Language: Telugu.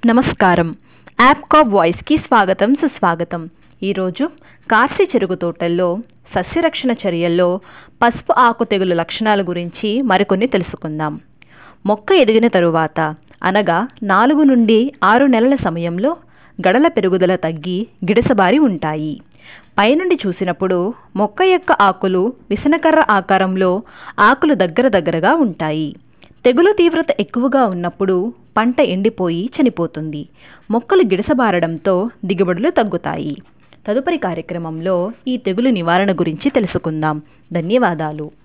నమస్కారం యాప్కాప్ వాయిస్కి స్వాగతం సుస్వాగతం ఈరోజు కార్సి చెరుకు తోటల్లో సస్యరక్షణ చర్యల్లో పసుపు ఆకు తెగులు లక్షణాల గురించి మరికొన్ని తెలుసుకుందాం మొక్క ఎదిగిన తరువాత అనగా నాలుగు నుండి ఆరు నెలల సమయంలో గడల పెరుగుదల తగ్గి గిడసబారి ఉంటాయి పైనుండి చూసినప్పుడు మొక్క యొక్క ఆకులు విసనకర్ర ఆకారంలో ఆకులు దగ్గర దగ్గరగా ఉంటాయి తెగులు తీవ్రత ఎక్కువగా ఉన్నప్పుడు పంట ఎండిపోయి చనిపోతుంది మొక్కలు గిడసబారడంతో దిగుబడులు తగ్గుతాయి తదుపరి కార్యక్రమంలో ఈ తెగులు నివారణ గురించి తెలుసుకుందాం ధన్యవాదాలు